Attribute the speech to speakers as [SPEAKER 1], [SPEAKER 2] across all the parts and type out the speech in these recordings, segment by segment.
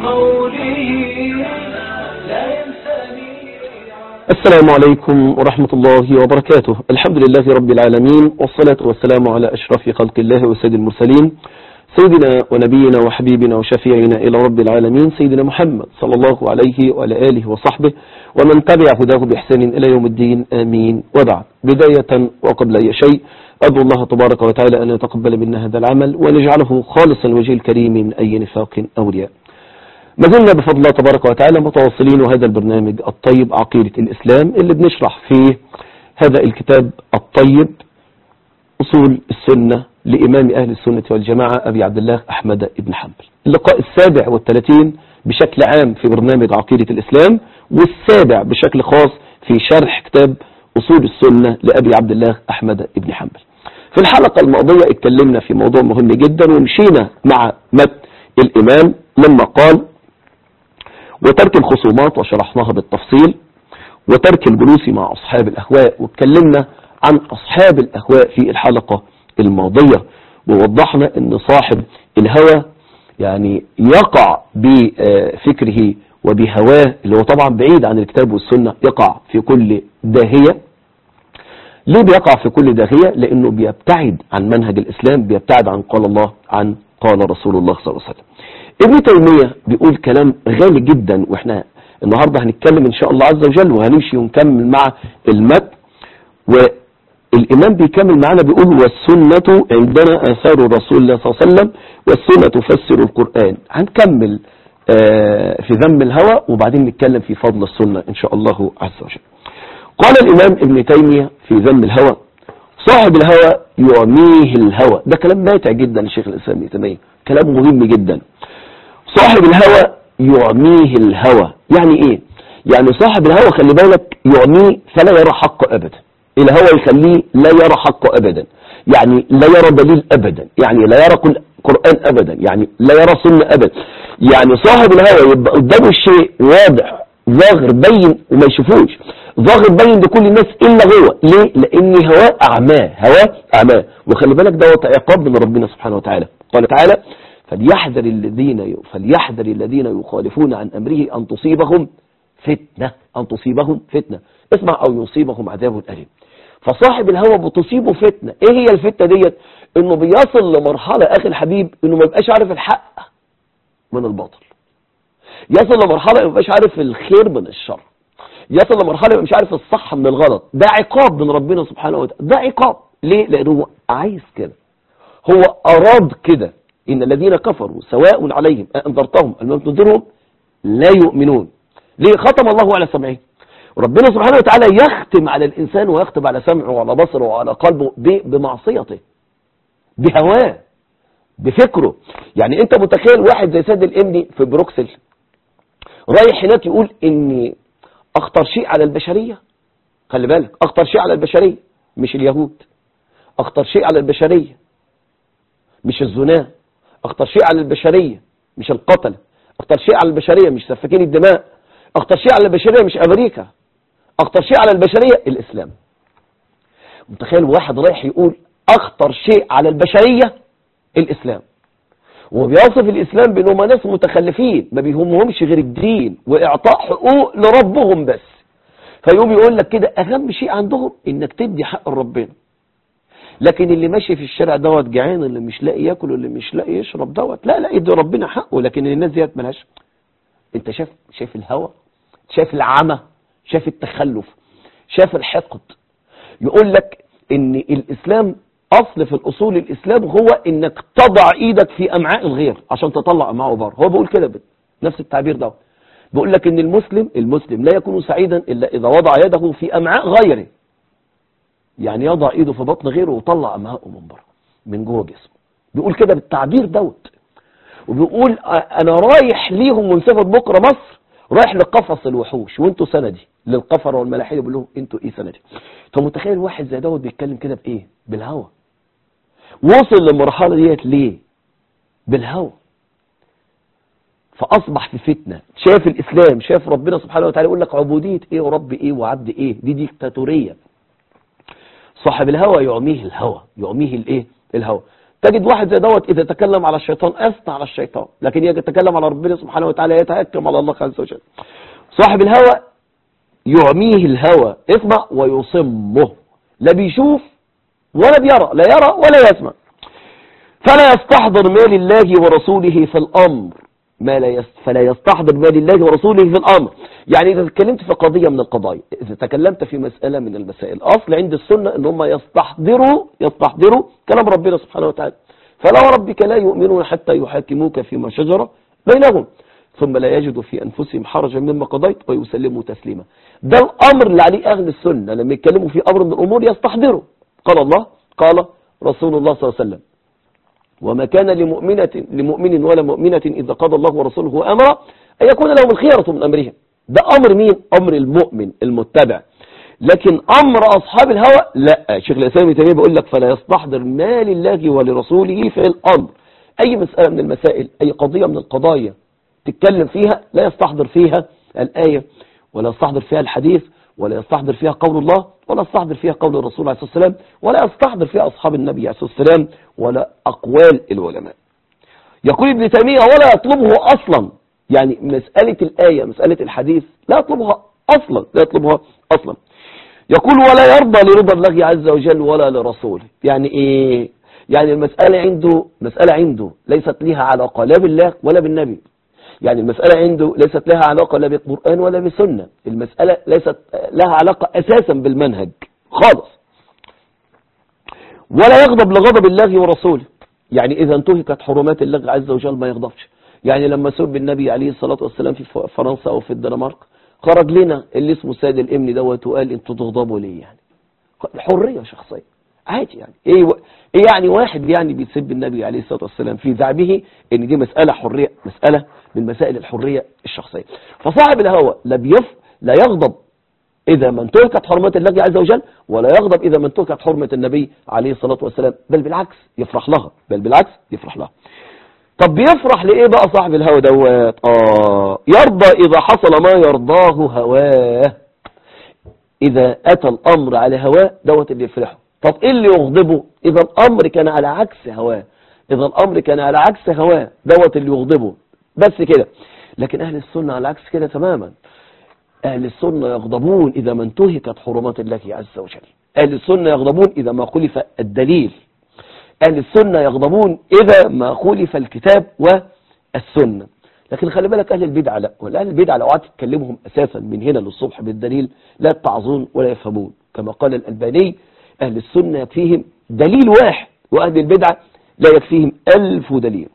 [SPEAKER 1] بقوله لا ينساني
[SPEAKER 2] السلام عليكم ورحمة الله وبركاته الحمد لله رب العالمين والصلاة والسلام على أشرف خلق الله وسيد المرسلين سيدنا ونبينا وحبيبنا وشفيعنا إلى رب العالمين سيدنا محمد صلى الله عليه وعلى آله وصحبه ومن تبع هداه بإحسان إلى يوم الدين آمين وبعد بداية وقبل أي شيء أدعو الله تبارك وتعالى أن يتقبل منا هذا العمل ونجعله خالصا لوجه الكريم من أي نفاق أو رياء ما زلنا بفضل الله تبارك وتعالى متواصلين وهذا البرنامج الطيب عقيدة الإسلام اللي بنشرح فيه هذا الكتاب الطيب أصول السنة لإمام أهل السنة والجماعة أبي عبد الله أحمد بن حنبل اللقاء السابع والثلاثين بشكل عام في برنامج عقيدة الإسلام والسابع بشكل خاص في شرح كتاب أصول السنة لأبي عبد الله أحمد بن حنبل في الحلقة الماضية اتكلمنا في موضوع مهم جدا ومشينا مع متن الإمام لما قال وترك الخصومات وشرحناها بالتفصيل وترك الجلوس مع أصحاب الأهواء واتكلمنا عن أصحاب الأهواء في الحلقة الماضية ووضحنا أن صاحب الهوى يعني يقع بفكره وبهواه اللي هو طبعا بعيد عن الكتاب والسنة يقع في كل داهية ليه بيقع في كل داهية لأنه بيبتعد عن منهج الإسلام بيبتعد عن قال الله عن قال رسول الله صلى الله عليه وسلم ابن تيمية بيقول كلام غالي جدا واحنا النهاردة هنتكلم ان شاء الله عز وجل وهنمشي ونكمل مع المتن والإمام بيكمل معنا بيقول والسنة عندنا آثار رسول الله صلى الله عليه وسلم والسنة تفسر القرآن هنكمل آه في ذم الهوى وبعدين نتكلم في فضل السنة إن شاء الله عز وجل قال الإمام ابن تيمية في ذم الهوى صاحب الهوى يعميه الهوى ده كلام ماتع جدا لشيخ الإسلام ابن تيمية كلام مهم جدا صاحب الهوى يعميه الهوى يعني ايه يعني صاحب الهوى خلي بالك يعميه فلا يرى حقه ابدا الهوى يخليه لا يرى حقه ابدا يعني لا يرى دليل ابدا يعني لا يرى قرآن ابدا يعني لا يرى سنة ابدا يعني صاحب الهوى يبقى قدامه الشيء واضح ظاهر بين وما يشوفوش ظاهر بين لكل الناس الا هو ليه لان هواه اعماه هواه اعماه وخلي بالك دوت عقاب من ربنا سبحانه وتعالى قال تعالى فليحذر الذين فليحذر الذين يخالفون عن امره ان تصيبهم فتنه ان تصيبهم فتنه اسمع او يصيبهم عذاب اليم فصاحب الهوى بتصيبه فتنه ايه هي الفتنه ديت انه بيصل لمرحله اخي الحبيب انه ما يبقاش عارف الحق من الباطل يصل لمرحله ما يبقاش عارف الخير من الشر يصل لمرحله يبقى مش عارف الصح من الغلط ده عقاب من ربنا سبحانه وتعالى ده عقاب ليه لانه عايز كده هو اراد كده إن الذين كفروا سواء عليهم أنذرتهم أم لم تنذرهم لا يؤمنون ليه ختم الله على سمعه ربنا سبحانه وتعالى يختم على الإنسان ويختم على سمعه وعلى بصره وعلى قلبه بمعصيته بهواه بفكره يعني انت متخيل واحد زي سيد الامني في بروكسل رايح هناك يقول ان اخطر شيء على البشرية خلي بالك اخطر شيء على البشرية مش اليهود اخطر شيء على البشرية مش الزنا اخطر شيء على البشرية مش القتل اخطر شيء على البشرية مش سفاكين الدماء اخطر شيء على البشرية مش امريكا اخطر شيء على البشرية الاسلام متخيل واحد رايح يقول اخطر شيء على البشرية الاسلام وبيوصف الاسلام بانهم ناس متخلفين ما بيهمهمش غير الدين واعطاء حقوق لربهم بس فيقوم يقول لك كده اهم شيء عندهم انك تدي حق ربنا لكن اللي ماشي في الشارع دوت جعان اللي مش لاقي ياكل واللي مش لاقي يشرب دوت لا لا يدي ربنا حقه لكن الناس ديت ملهاش انت شايف شايف الهوى شايف العمى شايف التخلف شايف الحقد يقول لك ان الاسلام اصل في الاصول الاسلام هو انك تضع ايدك في امعاء الغير عشان تطلع امعاءه بره هو بيقول كده نفس التعبير ده بيقول لك ان المسلم المسلم لا يكون سعيدا الا اذا وضع يده في امعاء غيره يعني يضع ايده في بطن غيره ويطلع امعاءه من بره من جوه جسمه بيقول كده بالتعبير دوت وبيقول انا رايح ليهم ونسافر بكره مصر رايح لقفص الوحوش وانتوا سندي للقفر والملاحيه بيقول لهم انتوا ايه سندي طب متخيل واحد زي دوت بيتكلم كده بايه بالهوى وصل للمرحله ديت ليه بالهوى فاصبح في فتنه شاف الاسلام شاف ربنا سبحانه وتعالى يقول لك عبوديه ايه ورب ايه وعبد ايه دي ديكتاتوريه صاحب الهوى يعميه الهوى يعميه الايه الهوى تجد واحد زي دوت إذا تكلم على الشيطان أثنى على الشيطان لكن يتكلم على ربنا سبحانه وتعالى يتهكم على الله عز وجل صاحب الهوى يعميه الهوى اسمع ويصمه لا بيشوف ولا بيرى لا يرى ولا يسمع فلا يستحضر ما لله ورسوله في الأمر ما لا يست... فلا يستحضر ما لله ورسوله في الأمر يعني إذا تكلمت في قضية من القضايا إذا تكلمت في مسألة من المسائل أصل عند السنة إن هم يستحضروا يستحضروا كلام ربنا سبحانه وتعالى فلا وربك لا يؤمنون حتى يحاكموك فيما شجر بينهم ثم لا يجدوا في أنفسهم حرجا مما قضيت ويسلموا تسليما ده الأمر اللي عليه أهل السنة لما يتكلموا في أمر من الأمور يستحضروا قال الله قال رسول الله صلى الله عليه وسلم وما كان لمؤمنة لمؤمن ولا مؤمنة إذا قضى الله ورسوله أمرا أن يكون لهم الخيرة من أمرهم ده أمر مين أمر المؤمن المتبع لكن أمر أصحاب الهوى لا شيخ الإسلام ابن تيمية بيقول لك فلا يستحضر ما لله ولرسوله في الأمر أي مسألة من المسائل أي قضية من القضايا تتكلم فيها لا يستحضر فيها الآية ولا يستحضر فيها الحديث ولا يستحضر فيها قول الله ولا يستحضر فيها قول الرسول عليه الصلاة والسلام ولا يستحضر فيها أصحاب النبي عليه الصلاة والسلام ولا أقوال العلماء يقول ابن تيمية ولا يطلبه أصلا يعني مسألة الآية مسألة الحديث لا يطلبها أصلا لا يطلبها أصلا يقول ولا يرضى لرضا الله عز وجل ولا لرسوله يعني إيه يعني المسألة عنده مسألة عنده ليست لها علاقة لا بالله ولا بالنبي يعني المسألة عنده ليست لها علاقة لا بالقرآن ولا بالسنة المسألة ليست لها علاقة أساسا بالمنهج خالص ولا يغضب لغضب الله ورسوله يعني إذا انتهكت حرمات الله عز وجل ما يغضبش يعني لما سب النبي عليه الصلاة والسلام في فرنسا أو في الدنمارك خرج لنا اللي اسمه سيد الامن دوت وقال انتوا تغضبوا ليه يعني حرية شخصية عادي يعني ايه, و... ايه يعني واحد يعني بيسب النبي عليه الصلاة والسلام في زعمه ان دي مسألة حرية مسألة من مسائل الحرية الشخصية فصاحب الهوى لا بيف لا يغضب إذا ما انتهكت حرمات الله عز وجل ولا يغضب إذا ما انتهكت حرمة النبي عليه الصلاة والسلام بل بالعكس يفرح لها بل بالعكس يفرح لها طب بيفرح لإيه بقى صاحب الهوى دوت آه يرضى إذا حصل ما يرضاه هواه إذا أتى الأمر على هواه دوت اللي يفرحه طب إيه اللي يغضبه إذا الأمر كان على عكس هواه إذا الأمر كان على عكس هواه دوت اللي يغضبه بس كده لكن أهل السنة على عكس كده تماما أهل السنة يغضبون إذا ما انتهكت حرمات الله عز وجل أهل السنة يغضبون إذا ما خلف الدليل أهل السنة يغضبون إذا ما خلف الكتاب والسنة لكن خلي بالك أهل البدعة لا والأهل البدعة لو قعدت تكلمهم أساسا من هنا للصبح بالدليل لا يتعظون ولا يفهمون كما قال الألباني أهل السنة يكفيهم دليل واحد وأهل البدعة لا يكفيهم ألف دليل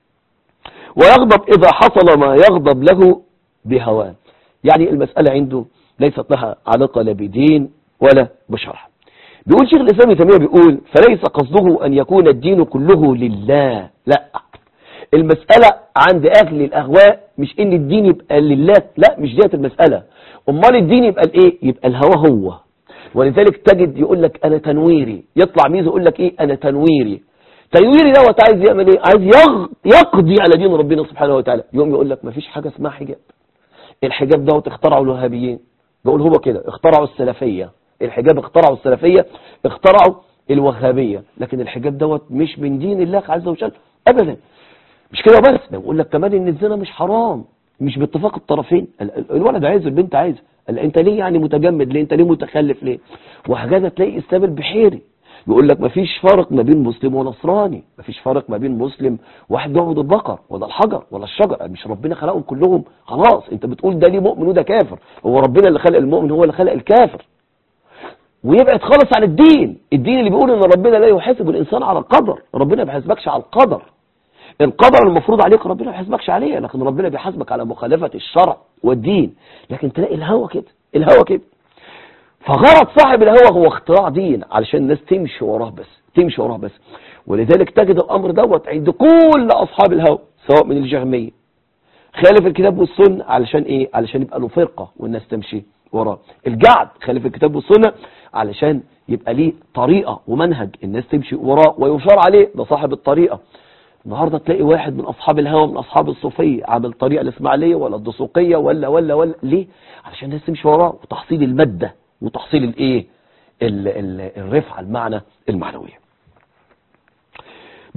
[SPEAKER 2] ويغضب إذا حصل ما يغضب له بهواه يعني المسألة عنده ليست لها علاقة لا بدين ولا بشرع بيقول شيخ الإسلام تيمية بيقول فليس قصده أن يكون الدين كله لله لا المسألة عند أهل الأهواء مش إن الدين يبقى لله لا مش ديت المسألة أمال الدين يبقى الإيه يبقى الهوى هو ولذلك تجد يقول لك أنا تنويري يطلع ميزة يقول لك إيه أنا تنويري تنويري دوت عايز يعمل إيه عايز يغ... يقضي على دين ربنا سبحانه وتعالى يوم يقول لك مفيش حاجة اسمها حجاب الحجاب دوت اخترعوا الوهابيين بقول هو كده اخترعوا السلفية الحجاب اخترعوا السلفية اخترعوا الوهابية لكن الحجاب دوت مش من دين الله عز وجل ابدا مش كده بس ده بقول لك كمان ان الزنا مش حرام مش باتفاق الطرفين الولد عايز البنت عايزه قال انت ليه يعني متجمد ليه انت ليه متخلف ليه وهكذا تلاقي اسلام البحيري يقول لك مفيش فرق ما بين مسلم ونصراني مفيش فرق ما بين مسلم واحد بيعبد البقر ولا الحجر ولا الشجر مش ربنا خلقهم كلهم خلاص انت بتقول ده ليه مؤمن وده كافر هو ربنا اللي خلق المؤمن هو اللي خلق الكافر ويبعد خالص عن الدين الدين اللي بيقول ان ربنا لا يحاسب الانسان على القدر ربنا ما بيحاسبكش على القدر القدر المفروض عليك ربنا ما بيحاسبكش عليه لكن ربنا بيحاسبك على مخالفة الشرع والدين لكن تلاقي الهوى كده الهوى كده فغرض صاحب الهوى هو اختراع دين علشان الناس تمشي وراه بس تمشي وراه بس ولذلك تجد الامر دوت عند كل اصحاب الهوى سواء من الجهمية خالف الكتاب والسنة علشان ايه علشان يبقى له فرقة والناس تمشي وراه الجعد خالف الكتاب والسنة علشان يبقى ليه طريقة ومنهج الناس تمشي وراه ويشار عليه ده صاحب الطريقة النهاردة تلاقي واحد من أصحاب الهوى من أصحاب الصوفية عامل طريقة الإسماعيلية ولا الدسوقية ولا ولا ولا ليه علشان الناس تمشي وراه وتحصيل المادة وتحصيل الايه ال- ال- الرفعة المعنى المعنوية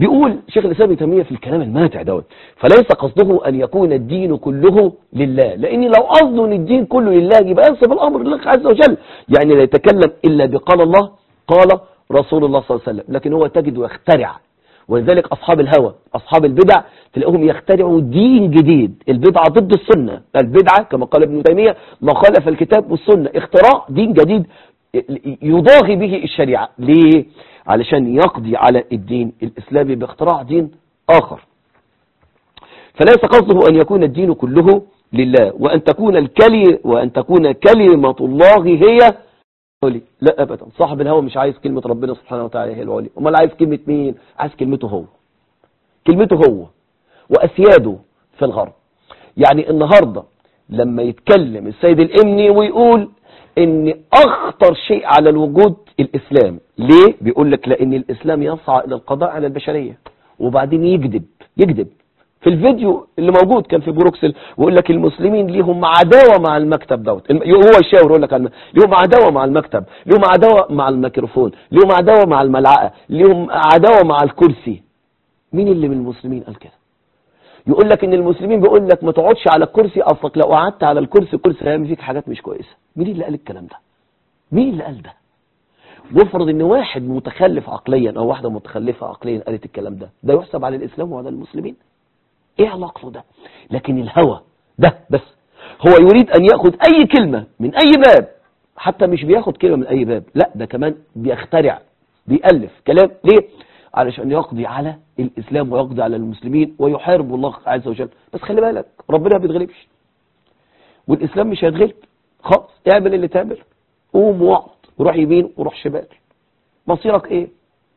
[SPEAKER 2] بيقول شيخ الإسلام ابن تيمية في الكلام الماتع دوت فليس قصده أن يكون الدين كله لله لأن لو قصده أن الدين كله لله يبقى ينصب الأمر لله عز وجل يعني لا يتكلم إلا بقال الله قال رسول الله صلى الله عليه وسلم لكن هو تجد يخترع ولذلك أصحاب الهوى أصحاب البدع تلاقيهم يخترعوا دين جديد البدعة ضد السنة البدعة كما قال ابن تيمية ما خالف الكتاب والسنة اختراع دين جديد يضاهي به الشريعة ليه؟ علشان يقضي على الدين الإسلامي باختراع دين آخر فليس قصده أن يكون الدين كله لله وأن تكون الكلي وأن تكون كلمة الله هي العلي لا أبدا صاحب الهوى مش عايز كلمة ربنا سبحانه وتعالى هي العلي أمال عايز كلمة مين عايز كلمته هو كلمته هو وأسياده في الغرب يعني النهاردة لما يتكلم السيد الإمني ويقول ان اخطر شيء على الوجود الاسلام ليه بيقول لك لان الاسلام يسعى الى القضاء على البشرية وبعدين يكذب يكذب في الفيديو اللي موجود كان في بروكسل ويقول لك المسلمين ليهم عداوة مع المكتب دوت هو يشاور يقول لك ليهم عداوة مع المكتب ليهم عداوة مع الميكروفون ليهم عداوة مع الملعقة ليهم عداوة مع الكرسي مين اللي من المسلمين قال كده يقول لك ان المسلمين بيقول لك ما تقعدش على الكرسي اصلك لو قعدت على الكرسي الكرسي هيعمل فيك حاجات مش كويسه مين اللي قال الكلام ده مين اللي قال ده وافرض ان واحد متخلف عقليا او واحده متخلفه عقليا قالت الكلام ده ده يحسب على الاسلام وعلى المسلمين ايه علاقته ده لكن الهوى ده بس هو يريد ان ياخد اي كلمه من اي باب حتى مش بياخد كلمه من اي باب لا ده كمان بيخترع بيألف كلام ليه علشان يقضي على الإسلام ويقضي على المسلمين ويحارب الله عز وجل بس خلي بالك ربنا ما بيتغلبش والإسلام مش هيتغلب خلاص اعمل اللي تعمل قوم واقعد وروح يمين وروح شمال مصيرك ايه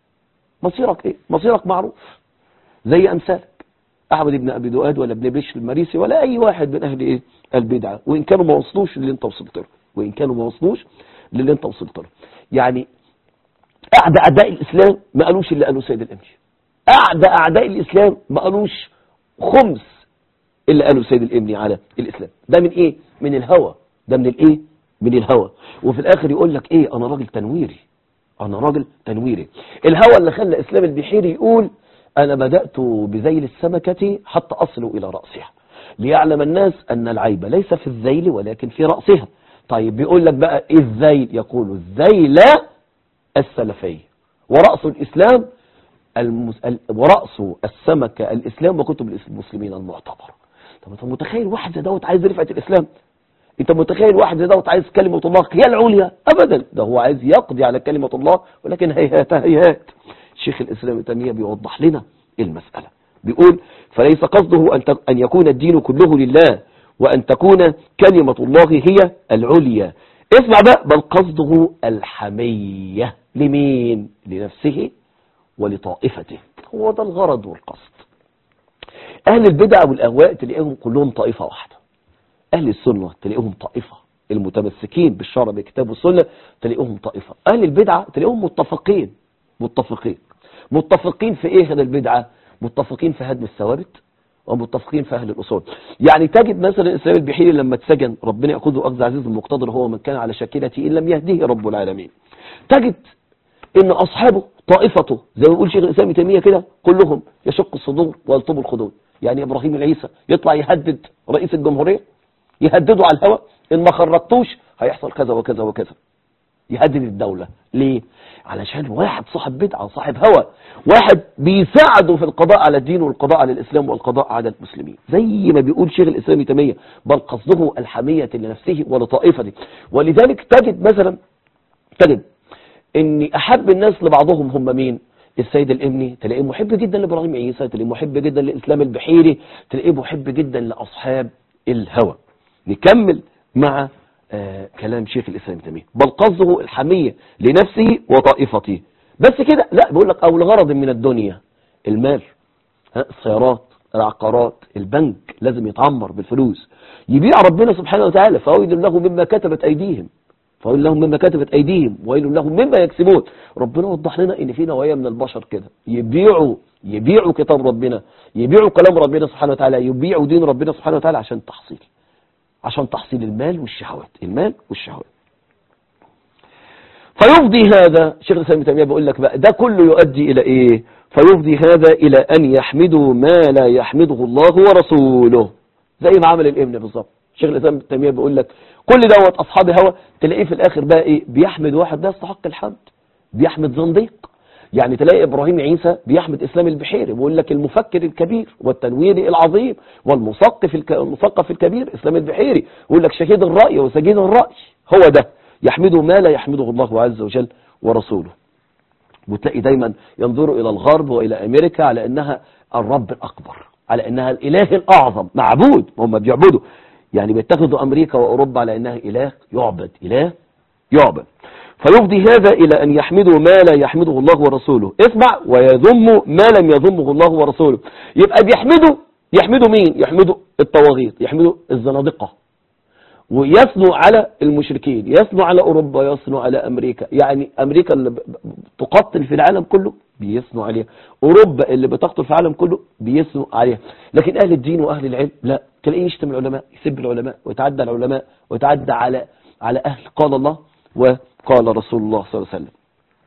[SPEAKER 2] مصيرك ايه مصيرك معروف زي أمثالك أحمد بن أبي دؤاد ولا ابن بشر المريسي ولا أي واحد من أهل إيه البدعة وإن كانوا ما وصلوش للي أنت وصلت له وإن كانوا ما وصلوش للي أنت وصلت له يعني أعدى أعداء الإسلام ما قالوش اللي قالوه سيد الأمجي أعدى أعداء الإسلام ما قالوش خمس اللي قالوا سيد الإمني على الإسلام ده من إيه من الهوى ده من الإيه من الهوى وفي الآخر يقول لك إيه أنا راجل تنويري أنا راجل تنويري الهوى اللي خلى إسلام البحيري يقول أنا بدأت بذيل السمكة حتى أصل إلى رأسها ليعلم الناس أن العيب ليس في الذيل ولكن في رأسها طيب بيقول لك بقى إيه الذيل يقول الذيل السلفي ورأس الإسلام المس... ورأس السمكة الإسلام وكتب المسلمين المعتبرة طب انت متخيل واحد زي دوت عايز رفعة الإسلام انت متخيل واحد زي دوت عايز كلمة الله هي العليا أبدا ده هو عايز يقضي على كلمة الله ولكن هيهات هيهات شيخ الإسلام التنمية بيوضح لنا المسألة بيقول فليس قصده أن, ت... أن يكون الدين كله لله وأن تكون كلمة الله هي العليا اسمع بقى بل قصده الحمية لمين لنفسه ولطائفته هو ده الغرض والقصد أهل البدع والأهواء تلاقيهم كلهم طائفة واحدة أهل السنة تلاقيهم طائفة المتمسكين بالشرع بالكتاب والسنة تلاقيهم طائفة أهل البدعة تلاقيهم متفقين متفقين متفقين في إيه هذا البدعة متفقين في هدم الثوابت ومتفقين في أهل الأصول يعني تجد مثلا الإسلام البحيري لما اتسجن ربنا يأخذه أخذ عزيز المقتدر هو من كان على شاكلته إن لم يهديه رب العالمين تجد ان اصحابه طائفته زي ما يقول شيخ الاسلام ابن تيميه كده كلهم يشق الصدور ويلطم الخدود يعني ابراهيم العيسى يطلع يهدد رئيس الجمهوريه يهدده على الهواء ان ما خرجتوش هيحصل كذا وكذا وكذا يهدد الدولة ليه علشان واحد صاحب بدعة صاحب هوى واحد بيساعده في القضاء على الدين والقضاء على الإسلام والقضاء على المسلمين زي ما بيقول شيخ الإسلام تيمية بل قصده الحمية لنفسه ولطائفته ولذلك تجد مثلا تجد ان احب الناس لبعضهم هم مين السيد الامني تلاقيه محب جدا لابراهيم عيسى تلاقيه محب جدا لاسلام البحيري تلاقيه محب جدا لاصحاب الهوى نكمل مع آه كلام شيخ الاسلام تيميه بل قصده الحميه لنفسه وطائفته بس كده لا بيقول لك او لغرض من الدنيا المال ها السيارات العقارات البنك لازم يتعمر بالفلوس يبيع ربنا سبحانه وتعالى فويل له مما كتبت ايديهم فويل لهم مما كتبت ايديهم ويل لهم مما يكسبون ربنا وضح لنا ان في نوعيه من البشر كده يبيعوا يبيعوا كتاب ربنا يبيعوا كلام ربنا سبحانه وتعالى يبيعوا دين ربنا سبحانه وتعالى عشان تحصيل عشان تحصيل المال والشهوات المال والشهوات فيفضي هذا شيخ الاسلام ابن تيميه بيقول لك بقى ده كله يؤدي الى ايه فيفضي هذا إلى أن يحمدوا ما لا يحمده الله ورسوله زي ما عمل الابن بالظبط شيخ الإسلام ابن تيمية بيقول لك كل دوت أصحاب هوى تلاقيه في الآخر بقى إيه بيحمد واحد ده يستحق الحمد بيحمد زنديق يعني تلاقي إبراهيم عيسى بيحمد إسلام البحيري بيقول لك المفكر الكبير والتنوير العظيم والمثقف الك... المثقف الكبير إسلام البحيري يقول لك شهيد الرأي وسجين الرأي هو ده يحمده ما لا يحمده الله عز وجل ورسوله وتلاقي دايما ينظروا إلى الغرب وإلى أمريكا على أنها الرب الأكبر على أنها الإله الأعظم معبود هم بيعبدوا يعني بيتخذوا أمريكا وأوروبا على أنها إله يعبد إله يعبد فيفضي هذا إلى أن يحمدوا ما لا يحمده الله ورسوله اسمع ويذم ما لم يذمه الله ورسوله يبقى بيحمدوا يحمدوا مين يحمدوا الطواغيت يحمدوا الزنادقة ويثنوا على المشركين يثنوا على أوروبا يثنوا على أمريكا يعني أمريكا اللي ب- ب- تقتل في العالم كله بيثنوا عليها أوروبا اللي بتقتل في العالم كله بيثنوا عليها لكن أهل الدين وأهل العلم لا تلاقيه يشتم العلماء يسب العلماء ويتعدى على العلماء ويتعدى على على أهل قال الله وقال رسول الله صلى الله عليه وسلم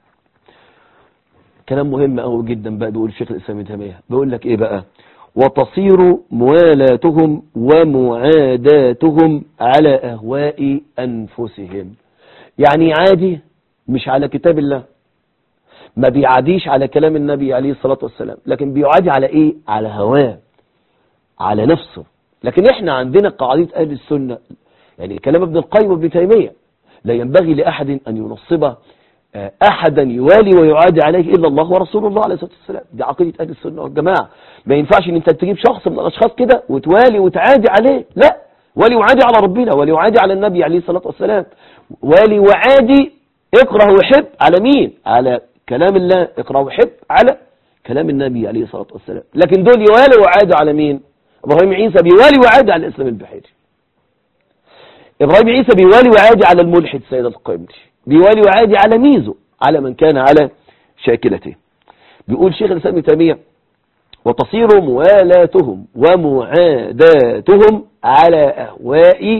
[SPEAKER 2] كلام مهم قوي جدا بقى بيقول الشيخ الإسلام ابن تيمية بيقول لك إيه بقى وتصير موالاتهم ومعاداتهم على أهواء أنفسهم يعني عادي مش على كتاب الله ما بيعاديش على كلام النبي عليه الصلاة والسلام لكن بيعادي على إيه على هواه على نفسه لكن إحنا عندنا قاعدة أهل السنة يعني كلام ابن القيم وابن تيمية لا ينبغي لأحد أن ينصب آه، أحدا يوالي ويعادي عليه إلا الله ورسول الله عليه الصلاة والسلام دي عقيدة أهل السنة والجماعة ما ينفعش إن أنت تجيب شخص من الأشخاص كده وتوالي وتعادي عليه لا والي وعادي على ربنا والي وعادي على النبي عليه الصلاة والسلام والي وعادي اكره وحب على مين على كلام الله اكره وحب على كلام النبي عليه الصلاة والسلام لكن دول يوالي وعادي على مين إبراهيم عيسى بيوالي وعادي على الإسلام البحيري إبراهيم عيسى بيوالي وعادي على الملحد سيد القيمري بيوالي وعادي على ميزو على من كان على شاكلته بيقول شيخ الإسلام ابن تيمية وتصير موالاتهم ومعاداتهم على أهواء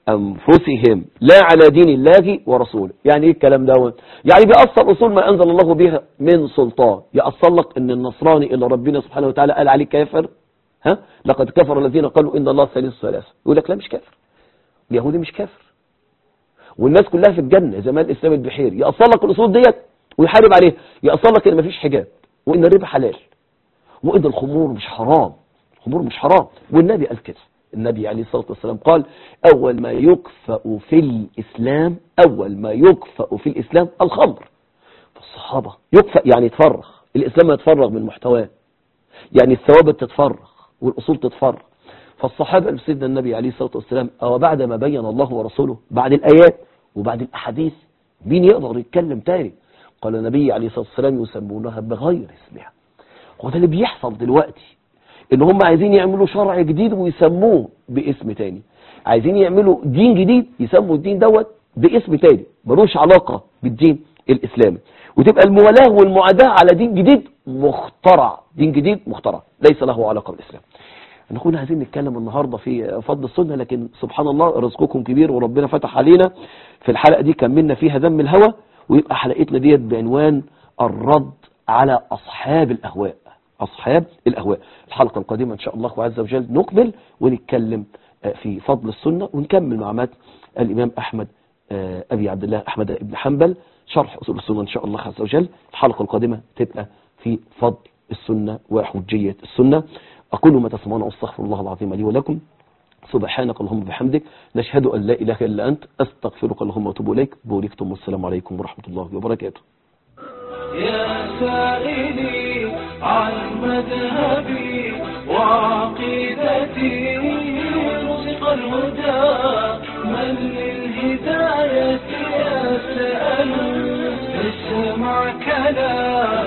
[SPEAKER 2] أنفسهم لا على دين الله ورسوله يعني إيه الكلام ده يعني بيأصل أصول ما أنزل الله بها من سلطان يأصل لك أن النصراني اللي ربنا سبحانه وتعالى قال عليه كافر ها لقد كفر الذين قالوا إن الله ثالث ثلاثة يقول لك لا مش كافر اليهودي مش كافر والناس كلها في الجنة زي ما الإسلام البحيري يأصل لك الأصول ديت ويحارب عليها يأصل لك إن مفيش حجاب وإن الربا حلال وإن الخمور مش حرام الخمور مش حرام والنبي قال كده النبي عليه الصلاة والسلام قال أول ما يكفأ في الإسلام أول ما يكفأ في الإسلام الخمر فالصحابة يكفأ يعني يتفرغ الإسلام يتفرغ من محتواه يعني الثوابت تتفرغ والأصول تتفرغ فالصحابة سيدنا النبي عليه الصلاة والسلام أو بعد ما بين الله ورسوله بعد الآيات وبعد الأحاديث مين يقدر يتكلم تاني قال النبي عليه الصلاة والسلام يسمونها بغير اسمها هو ده اللي بيحصل دلوقتي ان هم عايزين يعملوا شرع جديد ويسموه باسم تاني عايزين يعملوا دين جديد يسموا الدين دوت باسم تاني ملوش علاقة بالدين الاسلامي وتبقى الموالاة والمعاداة على دين جديد مخترع دين جديد مخترع ليس له علاقة بالاسلام نكون عايزين نتكلم النهاردة في فضل السنة لكن سبحان الله رزقكم كبير وربنا فتح علينا في الحلقة دي كملنا فيها ذم الهوى ويبقى حلقتنا ديت بعنوان الرد على أصحاب الأهواء أصحاب الأهواء الحلقة القادمة إن شاء الله عز وجل نقبل ونتكلم في فضل السنة ونكمل مع مات الإمام أحمد أبي عبد الله أحمد بن حنبل شرح أصول السنة إن شاء الله عز وجل الحلقة القادمة تبقى في فضل السنة وحجية السنة أقول ما تسمعون أستغفر الله العظيم لي ولكم سبحانك اللهم وبحمدك نشهد أن لا إله إلا أنت أستغفرك اللهم وأتوب إليك بوركتم والسلام عليكم ورحمة الله وبركاته
[SPEAKER 1] يا سائلي عن مذهبي وعقيدتي رزق الهدى من للهداية يسأل اسمع كلام